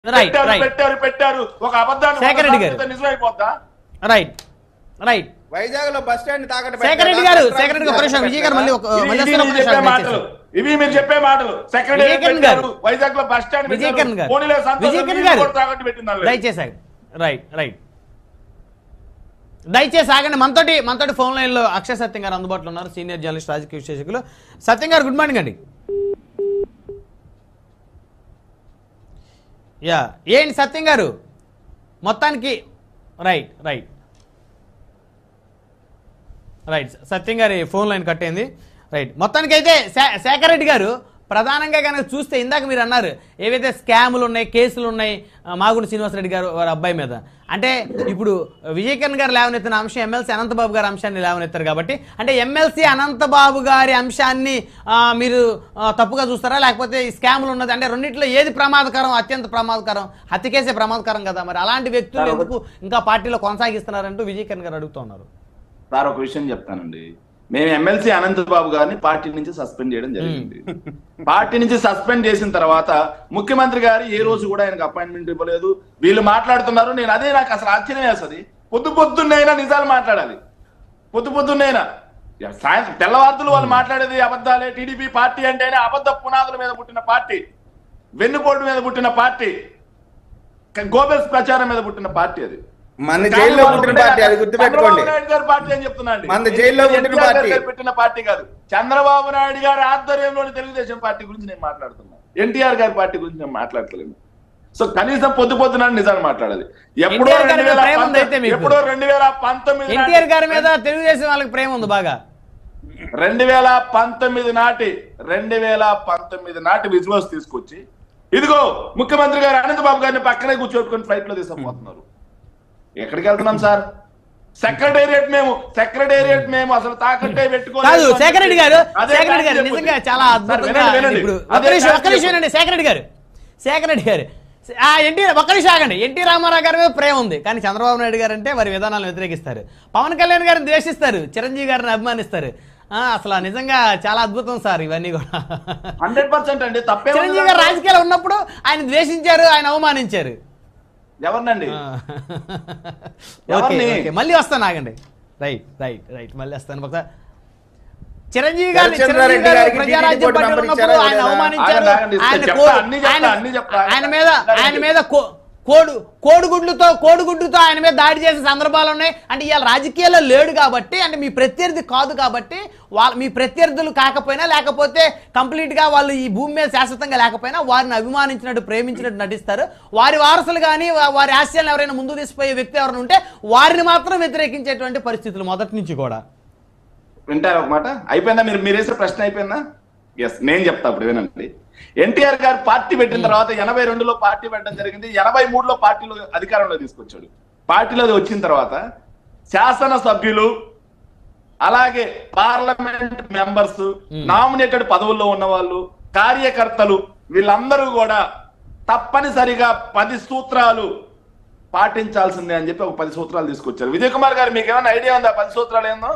Right పెట్టారు right పెట్టారు పెట్టారు ఒక అబద్ధాన్ని శేఖర్ రెడ్డి గారు. వంద సార్లు నిజమైపోద్దా రైట్ రైట్ వైజాగ్ లో బస్ స్టాండ్ తాకట్టు శేఖర్ రెడ్డి గారు శేఖర్ రెడ్డి గారు ఒక నిమిషం విజయ్ గారు మళ్ళీ ఒక ఇది- మళ్ళీ ఇది వస్తారు, ఒక మీరు నిమిషం చెప్పే వెయిట్ మాటలు చేస్తారు. ఇవి మీరు చెప్పే మాటలు సెక్రటరీ విజయకిరణ్ గారు. వైజాగ్ లో బస్ స్టాండ్ విజయకిరణ్ గారు పోనీలో సంతోషం విజయకిరణ్ మీరు గారు కూడా తాకట్టు పెట్టిందా దయచేసి ఆగండి. రైట్ రైట్ దయచేసి ఆగండి మనతోటి మనతోటి ఫోన్ లైన్ లో అక్షయ్ సత్యం గారు అందుబాటులో ఉన్నారు సీనియర్ జర్నలిస్ట్ రాజకీయ విశ్లేషకులు సత్యం గారు గుడ్ మార్నింగ్ అండి యా ఏంటి సత్యం గారు మొత్తానికి రైట్ రైట్ రైట్ సత్యం గారి ఫోన్ లైన్ కట్టేయండి రైట్ మొత్తానికి అయితే శే- శేఖర్ రెడ్డి గారు ప్రధానంగా కనుక చూస్తే ఇందాక మీరు అన్నారు ఏవైతే స్కాములు ఉన్నాయి కేసులు ఉన్నాయి ఆ, మాగుంట శ్రీనివాసరెడ్డి గారు వారి అబ్బాయి మీద అంటే ఇప్పుడు విజయకరణ్ గారు లేవనెత్తిన అంశం ఎమ్మెల్సీ అనంతబాబు గారి అంశాన్ని లేవనెత్తారు కాబట్టి అంటే ఎమ్మెల్సీ అనంతబాబు గారి అంశాన్ని ఆ, మీరు ఆ, తప్పుగా చూస్తారా లేకపోతే ఈ స్కాములు ఉన్నది అంటే రెండింటిలో ఏది ప్రమాదకరం అత్యంత ప్రమాదకరం హత్య కేసే ప్రమాదకరం కదా మరి అలాంటి వ్యక్తులు ఎందుకు ఇంకా పార్టీలో కొనసాగిస్తున్నారంటూ విజయకరణ్ గారు అడుగుతున్నారు సార్ ఒక విషయం చెప్తానండి మేము ఎమ్మెల్సీ అనంత్ బాబు గారిని పార్టీ నుంచి సస్పెండ్ చేయడం జరిగింది పార్టీ నుంచి సస్పెండ్ చేసిన తర్వాత ముఖ్యమంత్రి గారు ఏ రోజు కూడా ఆయనకు అపాయింట్మెంట్ ఇవ్వలేదు వీళ్ళు మాట్లాడుతున్నారు నేను అదే నాకు అసలు ఆశ్చర్యం వేస్తుంది పొద్దు పొద్దున్నైనా నిజాలు మాట్లాడాలి పొద్దు పొద్దున్నైనా సాయంత్రం తెల్లవార్తులు వాళ్ళు మాట్లాడేది అబద్ధాలే టీడీపీ పార్టీ అంటేనే అబద్ధ పునాదుల మీద పుట్టిన పార్టీ వెన్నుపోటు మీద పుట్టిన పార్టీ గోబెల్స్ ప్రచారం మీద పుట్టిన పార్టీ అది మన జైల్లో పుట్టిన పార్టీ అది గుర్తుపెట్టుకోండి చంద్రబాబు నాయుడు గారి పార్టీ అని చెప్తున్నా అండి. మనది జైల్లో పుట్టిన ఎన్టీఆర్ పార్టీ. గారు పెట్టిన పార్టీ కాదు చంద్రబాబు నాయుడు గారి ఆధ్వర్యంలోని తెలుగుదేశం పార్టీ గురించి నేను మాట్లాడుతున్నా ఎన్టీఆర్ గారి పార్టీ గురించి నేను మాట్లాడతలేను సో కనీసం పొద్దు పొద్దున నిజాలు మాట్లాడాలి ఎప్పుడో ఎన్టీఆర్ గారి రెండు మీద వేల ప్రేమ ఉంది అయితే పంతొమ్మిది మీకు. ఎప్పుడో రెండు వేల పంతొమ్మిది ఎన్టీఆర్ గారి మీద తెలుగుదేశం వాళ్ళకి ప్రేమ ఉంది బాగా రెండు వేల పంతొమ్మిది నాటి రెండు వేల పంతొమ్మిది నాటి విజువల్స్ తీసుకొచ్చి ఇదిగో ముఖ్యమంత్రి గారు అనంత్ బాబు గారిని పక్కనే కూర్చోబెట్టుకొని ఫ్లైట్ లో తీసుకుపోతున్నారు ఎక్కడికి వెళ్తున్నాం సార్ సెక్రటేరియట్ మేము సెక్రటేరియట్ మేము అసలు తాకట్టే పెట్టుకోలేదు కాదు శేఖర్ రెడ్డి గారు అదే శేఖర్ రెడ్డి గారు ఫ్యాక్ట్ నిజంగా చెప్పండి. చాలా సార్, అద్భుతంగా వినండి, వినండి. ఇప్పుడు అదే ఒక్క నిమిషం ఫ్యాక్ట్ ఒక్క నిమిషం చెప్పండి. అండి శేఖర్ రెడ్డి గారు శేఖర్ రెడ్డి గారు ఆ ఎన్టీ ఒక్క నిమిషం ఆగండి ఎన్టీ రామారావు గారి మీద ప్రేమ ఉంది కానీ చంద్రబాబు నాయుడు గారు అంటే వారి విధానాలను వ్యతిరేకిస్తారు పవన్ కళ్యాణ్ గారిని ద్వేషిస్తారు చిరంజీవి గారిని అభిమానిస్తారు ఆ, అసలు నిజంగా చాలా అద్భుతం సార్ ఇవన్నీ కూడా హండ్రెడ్ పర్సెంట్ అండి తప్పే చిరంజీవి గారు రాజకీయాలు ఉన్నప్పుడు ఆయన ద్వేషించారు ఆయన అవమానించారు ఎవరినండి ఆ. ఓకే ఎవరిని? ఓకే మళ్ళీ వస్తాను ఆగండి రైట్ రైట్ రైట్ మళ్ళీ వస్తాను ఒకసారి చిరంజీవి గారు చంద్రబాబు చిరంజీవి గారు గారికి ప్రజారాజ్యం టీడీపీ పార్టీ మెంబర్ ఉన్నప్పుడు ఇచ్చారా ఆయన లేదా? అవమానించారు ఆగండి, ఆగండి, ఆయన చెప్తా, కో- అన్ని చెప్తా, ఆయన- అన్ని చెప్తా. ఆయన మీద ఆయన మీద కో- కోడు కోడిగుడ్లతో కోడిగుడ్డుతో ఆయన మీద దాడి చేసే సందర్భాలు ఉన్నాయి అంటే ఇవాళ రాజకీయాల్లో లేడు కాబట్టి అంటే మీ ప్రత్యర్థి కాదు కాబట్టి వాళ్ళ మీ ప్రత్యర్థులు కాకపోయినా లేకపోతే కంప్లీట్ గా వాళ్ళు ఈ భూమి మీద శాశ్వతంగా లేకపోయినా వారిని అభిమానించినట్టు ప్రేమించినట్టు నటిస్తారు వారి వారసులు కానీ వారి ఆశయాలను ఎవరైనా ముందు తీసిపోయే వ్యక్తి ఎవరైనా ఉంటే వారిని మాత్రం వ్యతిరేకించేటువంటి పరిస్థితులు మొదటి నుంచి కూడా వింటారు ఒక మాట అయిపోయిందా మీరు మీరు వేసే ప్రశ్న అయిపోయిందా ఎస్ నేను చెప్తా అప్పుడు వినండి ఎన్టీఆర్ గారు పార్టీ పెట్టిన తర్వాత ఎనభై రెండులో పార్టీ పెట్టడం జరిగింది ఎనభై మూడులో పార్టీలో అధికారంలో తీసుకొచ్చాడు పార్టీలో వచ్చిన తర్వాత శాసన సభ్యులు అలాగే పార్లమెంట్ మెంబర్స్ నామినేటెడ్ పదవుల్లో ఉన్న వాళ్ళు కార్యకర్తలు వీళ్ళందరూ కూడా తప్పనిసరిగా పది సూత్రాలు పాటించాల్సిందే అని చెప్పి ఒక పది సూత్రాలు తీసుకొచ్చారు విజయ్ కుమార్ గారు మీకు ఏమైనా ఐడియా ఉందా పది సూత్రాలు ఏందో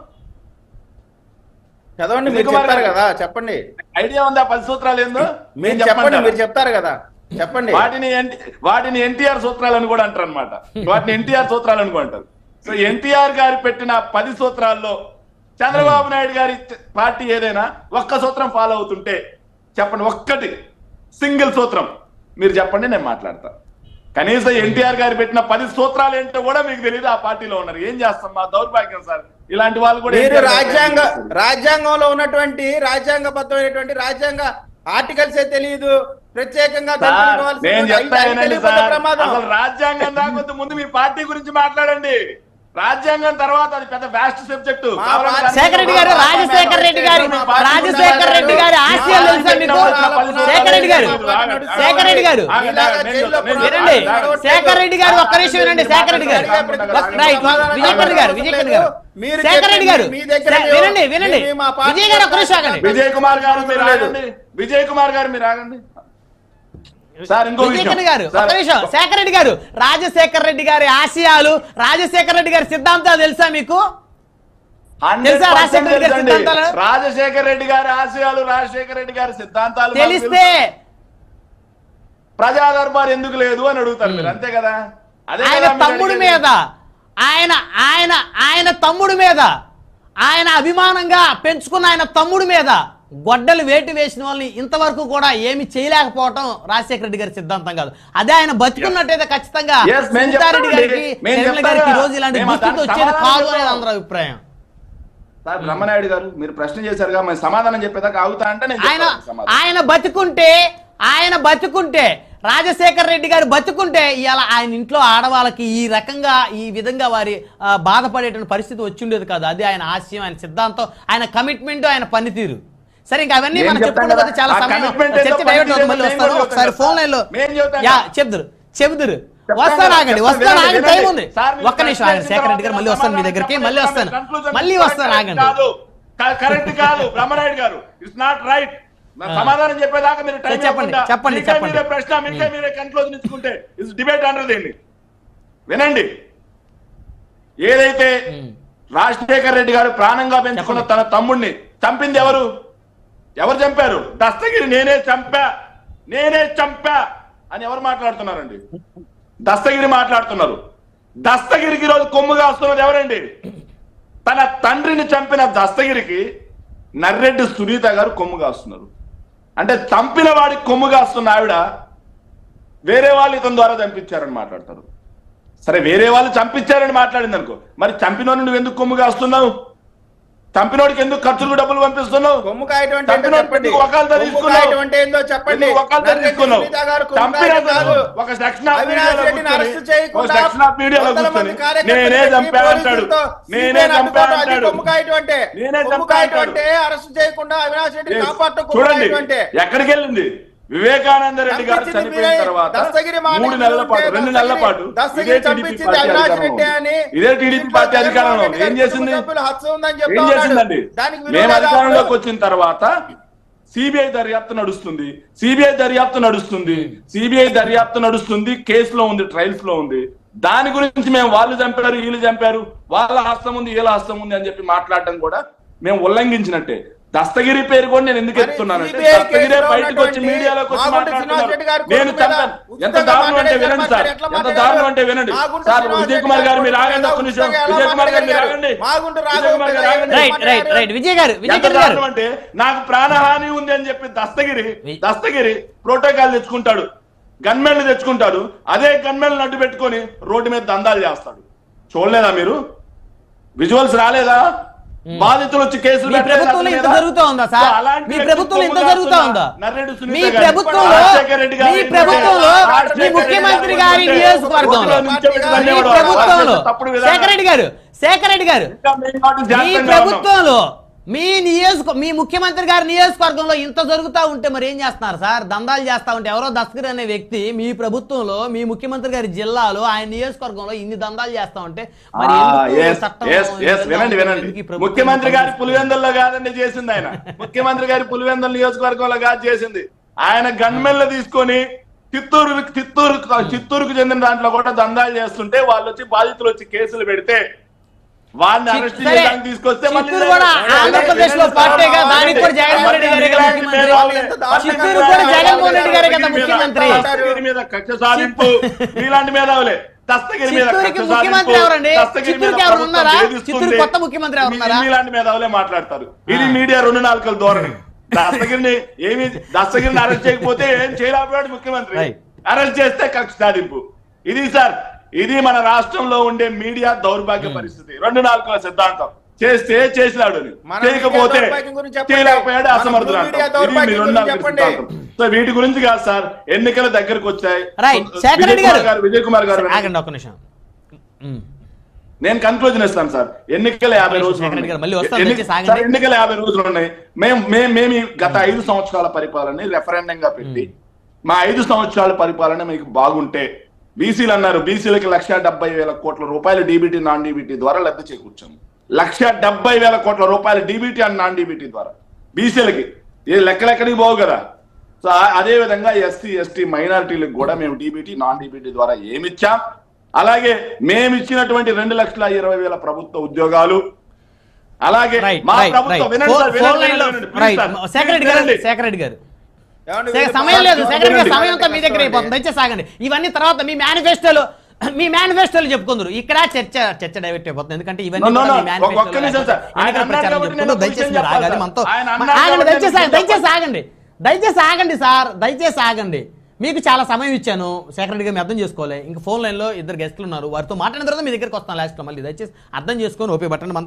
చదవండి మీరు విజయ్ కుమార్ చెప్తారు గారు. కదా చెప్పండి ఐడియా ఉందా పది సూత్రాలు ఏందో మీరు నేను చెప్పండి చెప్పమంటారా? మీరు చెప్తారు కదా చెప్పండి వాటిని ఎన్- వాటిని ఎన్టీఆర్ సూత్రాలు అని కూడా అంటారు అనమాట వాటిని ఎన్టీఆర్ సూత్రాలు అని కూడా అంటారు సో ఎన్టీఆర్ గారు పెట్టిన పది సూత్రాల్లో చంద్రబాబు నాయుడు గారి చ- పార్టీ ఏదైనా ఒక్క సూత్రం ఫాలో అవుతుంటే చెప్పండి ఒక్కటి సింగిల్ సూత్రం మీరు చెప్పండి నేను మాట్లాడతా కనీసం ఎన్టీఆర్ గారు పెట్టిన పది సూత్రాలు ఏంటో కూడా మీకు తెలియదు ఆ పార్టీలో ఉన్నారు ఏం చేస్తాం మా దౌర్భాగ్యం సార్ ఇలాంటి వాళ్ళు కూడా మీరు ఎన్టీఆర్ గారు రాజ్యాంగ చేస్తారు. రాజ్యాంగంలో ఉన్నటువంటి రాజ్యాంగబద్ధమైనటువంటి రాజ్యాంగ ఆర్టికల్స్ ఏ తెలియదు ప్రత్యేకంగా సార్, తెలుసుకోవాల్సిన నేను ఐదు- చెప్తా ఐదు వినండి తెలియకపోతే సార్ ప్రమాదం అసలు రాజ్యాంగం రాకపోతే ముందు మీ పార్టీ గురించి మాట్లాడండి రాజ్యాంగం తర్వాత అది పెద్ద వ్యాస్ట్ సబ్జెక్టు మా పార్టీ- శేఖర్ రెడ్డి గారు రాజశేఖర్ రెడ్డి గారు రాజశేఖర్ రెడ్డి గారి ఆశయాలు తెలుసా మీకు శేఖర్ రెడ్డి గారు శేఖర్ రెడ్డి గారు వినండి శేఖర్ రెడ్డి గారు ఒక్క నిమిషం వినండి శేఖర్ రెడ్డి గారు ఒక్క- రైట్ విజయకరణ్ గారు విజయకరణ్ గారు మీరు శేఖర్ రెడ్డి గారు మీ దగ్గర శే- వినండి వినండి మీ- మా పార్టీ విజయ్ గారు ఒక్క నిమిషం ఆగండి విజయ్ కుమార్ గారు మీరు ఆగండి విజయ్ కుమార్ గారు మీరు ఆగండి సార్ ఇంకో విషయం విజయకరణ్ గారు సార్, ఒక్క నిమిషం శేఖర్ రెడ్డి గారు రాజశేఖర్ రెడ్డి గారి ఆశయాలు రాజశేఖర్ రెడ్డి గారి సిద్ధాంతాలు తెలుసా మీకు 100% తెలుసా రాజశేఖర్ రెడ్డి గారి తెలుసండి. సిద్ధాంతాలు? రాజశేఖర్ రెడ్డి గారి ఆశయాలు రాజశేఖర్ రెడ్డి గారి సిద్ధాంతాలు మాకు తెలిస్తే ప్రజా దర్బార్ ఎందుకు లేదు అని అడుగుతారు మీరు అంతే కదా అదే ఆయన కదా మీరు తమ్ముడి అడిగేది. మీద ఆయన ఆయన ఆయన తమ్ముడి మీద ఆయన అభిమానంగా పెంచుకున్న ఆయన తమ్ముడి మీద గొడ్డలు వేటు వేసిన వాళ్ళని ఇంతవరకు కూడా ఏమి చేయలేకపోవటం రాజశేఖర రెడ్డి గారి సిద్ధాంతం కాదు అదే ఆయన బతుకున్నట్టయితే ఖచ్చితంగా Yes, మేము సునీతారెడ్డి చెప్తామండి. గారికి మేము షర్మిల చెప్తాం గారికి ఈ కదా. రోజు ఇలాంటి మేము దుస్థితి దానికి వచ్చేది సమాధానం కాదు అనేది చెప్తాం. అందరి అభిప్రాయం సార్ బ్రహ్మనాయుడు గారు మీరు ప్రశ్న చేశారుగా మరి సమాధానం చెప్పేదాకా ఆగుతా అంటే నేను ఆయన చెప్తాను సమాధానం. ఆయన బతుకుంటే ఆయన బతుకుంటే రాజశేఖర్ రెడ్డి గారు బతుకుంటే ఇవాళ ఆయన ఇంట్లో ఆడవాళ్ళకి ఈ రకంగా ఈ విధంగా వారి ఆ, బాధపడేటువంటి పరిస్థితి వచ్చి ఉండేది కాదు అది ఆయన ఆశయం ఆయన సిద్ధాంతం ఆయన కమిట్మెంట్ ఆయన పనితీరు సరే ఇంకా అవన్నీ నేను మనం చెప్తాను చెప్పుకుంటే పోతే కదా, చాలా ఆ సమయం commitment చర్చ ఏదో డైవర్ట్ అవుతుంది మళ్ళీ పనితీరు వస్తాను నేను ఒకసారి చెప్తాను. ఫోన్ లైన్ లో నేను చెప్తాను యా కదా. చెప్దురు చెబుదురు చెప్తాను వస్తాను కదా, ఆగండి చెప్తాను, వస్తాను వినండి, ఆగండి టైం వినండి. ఉంది సార్, మీరు ఒక్క నిమిషం ప్రశ్న ఆగండి శేఖర్ రెడ్డి గారు మళ్ళీ చేసిన వస్తాను మీ తర్వాత దగ్గరికి సమాధానం మళ్ళీ వస్తాను చెప్పండి. Conclusion మళ్ళీ correct వస్తాను ఆగండి కాదు కరెక్ట్ కాదు బ్రహ్మనాయుడు గారు ఇట్స్ నాట్ రైట్ సమాధానం చెప్పేదాకా మీరు టైం సరే, చెప్పండి, ఇవ్వకుండా చెప్పండి, మీకే చెప్పండి. మీరే ప్రశ్న మీకే మీరే కన్క్లూజన్ ఇచ్చుకుంటే ఇట్స్ డిబేట్ అంటారు దీన్ని వినండి ఏదైతే రాజశేఖర్ రెడ్డి గారు ప్రాణంగా పెంచుకున్న తన తమ్ముడిని చంపింది ఎవరు ఎవరు చంపారు దస్తగిరి నేనే చంపా నేనే చంపా అని ఎవరు మాట్లాడుతున్నారండి దస్తగిరి మాట్లాడుతున్నారు దస్తగిరికి రోజు కొమ్ము కాస్తున్నది ఎవరండి తన తండ్రిని చంపిన దస్తగిరికి నర్రెడ్డి సునీత గారు కొమ్ము కాస్తున్నారు అంటే చంపిన వాడికి కొమ్ము కాస్తున్న ఆవిడ వేరే వాళ్ళు ఇతని ద్వారా చంపించారని మాట్లాడతారు సరే వేరే వాళ్ళు చంపించారని మాట్లాడింది అనుకో మరి చంపినోని నువ్వు ఎందుకు కొమ్ము కాస్తున్నావు చంపినోడికి ఎందుకు ఖర్చులకు డబ్బులు పంపిస్తున్నావు కొమ్ము కాయటం అంటే ఏంటో చంపినోడికి చెప్పండి ఎందుకు వకాల్తా కొమ్ము తీసుకున్నావు? కాయటం అంటే ఏందో చెప్పండి ఎందుకు వకాల్తా నరేంద్ర తీసుకున్నావు? సునీత గారు కొమ్ము చంపిన కాయటం కాదు. ఒక సెక్షన్ ఆఫ్ అవినాష్ మీడియాలో రెడ్డిని అరెస్ట్ కూర్చొని, చేయకుండా ఒక సెక్షన్ ఆఫ్ మీడియాలో వందల మంది కూర్చొని, కార్యకర్తలు నేనే పెట్టి చంపా అంటాడు. పోలీసులతో నేనే CBI ని చంపా అడ్డుకోవడం అది అంటాడు. కొమ్ము కాయటం అంటే నేనే కొమ్ము చంపా కాయటం అంటాడు. అంటే అరెస్ట్ చేయకుండా అవినాష్ రెడ్డిని Yes. కాపాడటం కొమ్ము చూడండి కాయటం అంటే ఎక్కడికి వెళ్ళింది వివేకానంద రెడ్డి గారు చంపించింది చనిపోయిన మీరే. తర్వాత దస్తగిరి మాట మూడు నెలల వింటే పాటు రెండు నెలల దస్తగిరి- పాటు దస్తగిరి ఇదే టీడీపీ చంపించింది పార్టీ అవినాష్ అధికారంలో రెడ్డి ఉంది. అని ఇదే టీడీపీ దీంట్లో పార్టీ అధికారంలో జగన్మోహన్ ఉంది రెడ్డి ఏం గారి చేసింది కుటుంబ సభ్యులు హత్య ఉందని చెప్తా ఏం ఉన్నాడు. చేసిందండి దానికి మేము విరోధంగా అధికారంలోకి అప్పుడు- వచ్చిన తర్వాత సిబిఐ దర్యాప్తు నడుస్తుంది సిబిఐ దర్యాప్తు నడుస్తుంది సిబిఐ దర్యాప్తు నడుస్తుంది కేసులో ఉంది ట్రయల్స్ లో ఉంది దాని గురించి మేము వాళ్ళు చంపారు వీళ్ళు చంపారు వాళ్ళ హస్తం ఉంది వీళ్ళ హస్తం ఉంది అని చెప్పి మాట్లాడటం కూడా మేము ఉల్లంఘించినట్టే దస్తగిరి పేరు కూడా నేను ఎందుకు మరి ఎత్తున్నానంటే CBI దస్తగిరే కేసులో బయటకు వచ్చి ఉన్నటువంటి మీడియాలోకి వచ్చి మాగుంట శ్రీనివాస్ రెడ్డి గారి మాట్లాడుతున్నారు నేను కొడుకు మీద చంపాను ఎంత ఉచితంగా దారుణం అంటే మాట్లాడే వినండి సార్ ఎట్లా ఎంత మాట్లాడారు? దారుణం అంటే వినండి మాగుంట సార్ శ్రీనివాస్ విజయ్ రెడ్డి కుమార్ గారు గారి మీరు ఆగండి ఒక్క కొడుకు నిమిషం మీద విజయ్ కుమార్ గారు మీరు ఆగండి మాగుంట విజయ్ కుమార్ గారు ఆగండి రైట్ రైట్ రైట్ విజయ్ గారు విజయ్ ఎంత గారు దారుణం అంటే నాకు ప్రాణహాని ఉంది అని చెప్పి దస్తగిరి వి- దస్తగిరి ప్రోటోకాల్ తెచ్చుకుంటాడు గన్మెన్లు తెచ్చుకుంటాడు అదే గన్మెన్లు అడ్డు పెట్టుకొని రోడ్డు మీద దందాలు చేస్తాడు చూడలేదా మీరు విజువల్స్ రాలేదా బాధితులు వచ్చి కేసులు మీ పెట్టలేదు ప్రభుత్వంలో అతని ఇంత మీద? జరుగుతా ఉందా సార్ సో అలాంటి మీ వ్యక్తి ప్రభుత్వంలో ఇంత కొమ్ము జరుగుతా కాస్తున్న ఉందా నర్రెడ్డి సునీత మీ గారు, ప్రభుత్వంలో రాజశేఖర రెడ్డి గారు మీ ఏంటంటే, ప్రభుత్వంలో రాజశేఖర మీ రెడ్డి ముఖ్యమంత్రి గారు గారి ఏంటంటే, నియోజకవర్గంలో రోడ్డులో నిల్చోబెట్టి మీ మీ దండేవాడు. ప్రభుత్వంలో తప్పుడు విధానం. శేఖర్ రెడ్డి గారు శేఖర్ రెడ్డి గారు ఇంకా మేము కాబట్టి మీ జాగ్రత్తగా ఉన్నాం. ప్రభుత్వంలో మీ నియోజక మీ ముఖ్యమంత్రి గారి నియోజకవర్గంలో ఇంత జరుగుతా ఉంటే మరి ఏం చేస్తున్నారు సార్ దందాలు చేస్తా ఉంటే ఎవరో దస్కర్ అనే వ్యక్తి మీ ప్రభుత్వంలో మీ ముఖ్యమంత్రి గారి జిల్లాలో ఆయన నియోజకవర్గంలో ఇన్ని దందాలు చేస్తా ఉంటే మరి ఆ, ఎందుకు yes, చట్టం yes, ఈ yes, విధంగా వినండి ఉంది? వినండి ఎందుకు ఈ ప్రభుత్వం ముఖ్యమంత్రి గారి చేస్తుంది? పులివెందుల్లో కాదండి చేసింది ఆయన ముఖ్యమంత్రి గారి పులివెందుల నియోజకవర్గంలో కాదు చేసింది ఆయన గన్మెన్లు తీసుకొని చిత్తూరు చిత్తూరు చిత్తూరుకు చెందిన దాంట్లో కూడా దందాలు చేస్తుంటే వాళ్ళు వచ్చి బాధితులు వచ్చి కేసులు పెడితే వాళ్ళని చి- అరెస్ట్ సరే, చేయడానికి తీసుకొస్తే మళ్ళీ చిత్తూరు కూడా వినండి, ఆంధ్రప్రదేశ్ లో వినండి, పార్టీగా వినండి, దానికి కూడా జగన్మోహన్ రెడ్డి గారే కదా ఇలాంటి ముఖ్యమంత్రి. మేధావులే. చిత్తూరు కూడా జగన్మోహన్ రెడ్డి గారే కదా ముఖ్యమంత్రి. దస్తగిరి మీద కక్ష సాధింపు ఇలాంటి మేధావులే దస్తగిరి మీద చిత్తూరుకి కక్ష ముఖ్యమంత్రి సాధింపు, ఎవరండి? దస్తగిరి మీద చిత్తూరుకి ఎవరు ప్రభుత్వం ఉన్నారా? వేధిస్తుంది. చిత్తూరుకి కొత్త ముఖ్యమంత్రి ఎవరు ఉన్నారా? మీ- మీలాంటి మేధావులే మాట్లాడతారు ఇది మీడియా రెండు నాలుకల ధోరణి దస్తగిరిని ఏమి దస్తగిరిని అరెస్ట్ చేయకపోతే ఏం చేయలేకపోయాడు ముఖ్యమంత్రి Right. అరెస్ట్ చేస్తే కక్ష సాధింపు ఇది సార్ ఇది మన రాష్ట్రంలో ఉండే మీడియా దౌర్భాగ్య పరిస్థితి రెండు నాలుగుల సిద్ధాంతం చేస్తే చేసినాడు అని. మన చేయకపోతే మీడియా దౌర్భాగ్యం గురించి చెప్పండి. చేయలేకపోయాడు మన అసమర్థుడు మీడియా అంటాం. ఇది మీ దౌర్భాగ్యం రెండు గురించి నాలుగుల చెప్పండి. సిద్ధాంతం. సో వీటి గురించి కాదు సార్ ఎన్నికల దగ్గరకు వచ్చాయి Right. సో శేఖర్ విజయ్ రెడ్డి కుమార్ గారు. గారు విజయ్ కుమార్ గారు ఆగండి ఒక్క నిమిషం ఉమ్. నేను కన్క్లూజన్ ఇస్తాను సార్ ఎన్నికల యాభై శేఖర్ రోజులు రెడ్డి ఉన్నాయి. గారు మళ్ళీ వస్తాను, ఎన్ని- దయచేసి ఆగండి. సార్, ఎన్నికల యాభై రోజులు ఉన్నాయి మేము మేము మేము ఈ గత ఐదు సంవత్సరాల పరిపాలన రెఫరెండం గా పెట్టి మా ఐదు సంవత్సరాల పరిపాలన మీకు బాగుంటే బీసీలు అన్నారు బీసీలకి లక్ష డెబ్బై వేల కోట్ల రూపాయలు డీబీటీ నాన్ డీబీటీ ద్వారా లబ్ధి చేకూర్చాము లక్ష డెబ్బై వేల కోట్ల రూపాయలు డీబీటీ అండ్ నాన్ డీబీటీ ద్వారా బీసీలకి ఏ లెక్కలెక్కడికి పోవు కదా సో ఆ- అదే విధంగా ఎస్సీ ఎస్టీ మైనారిటీలకు కూడా మేము డీబీటీ నాన్ డీబీటీ ద్వారా ఏమిచ్చాం అలాగే మేము ఇచ్చినటువంటి రెండు లక్షల ఇరవై వేల ప్రభుత్వ ఉద్యోగాలు అలాగే రైట్ మా రైట్ ప్రభుత్వం రైట్ వినండి ఫోన్ సార్, ఫోన్ వినండి, లైన్ లో వినండి, please right sir, Shekhar Reddy గారు వినండి. శేఖర్ రెడ్డి గారు ఏమండి, సే- వీళ్ళు సమయం లేదు పార్టీ సెక్రటరీ గారు వినండి. సమయం అంతా మీ దగ్గర అయిపోతుంది దయచేసి ఆగండి ఇవన్నీ తర్వాత మీ మేనిఫెస్టోలో మీ మేనిఫెస్టోలు చెప్పుకుందరు ఇక్కడ చర్చ చర్చ డైవర్ట్ అయిపోతుంది ఎందుకంటే ఇవన్నీ No, no, కూడా no. మీ manifesto ఒక్క నిమిషం లో సార్. ఆయన ఎన్నికల అన్నారు ప్రచారం కాబట్టి చెప్పుకుంటూ నేను ఒక దయచేసి విషయం మీరు ఆగాలి చెప్పాలి మనతో ఆయన అన్నారు ఆగండి కాబట్టి దయచేసి నేను ఆగండి, దయచేసి చెప్పాలి. ఆగండి దయచేసి ఆగండి సార్ దయచేసి ఆగండి మీకు చాలా సమయం ఇచ్చాను సెక్రటరీ గారు అర్థం చేసుకోవాలి ఇంకా ఫోన్ లైన్ లో ఇద్దరు గెస్ట్లు ఉన్నారు వారితో మాట్లాడిన తర్వాత మీ దగ్గరికి వస్తాను లాస్ట్ లో మళ్ళీ దయచేసి అర్థం చేసుకొని ఓపీ పట్టండి మనతో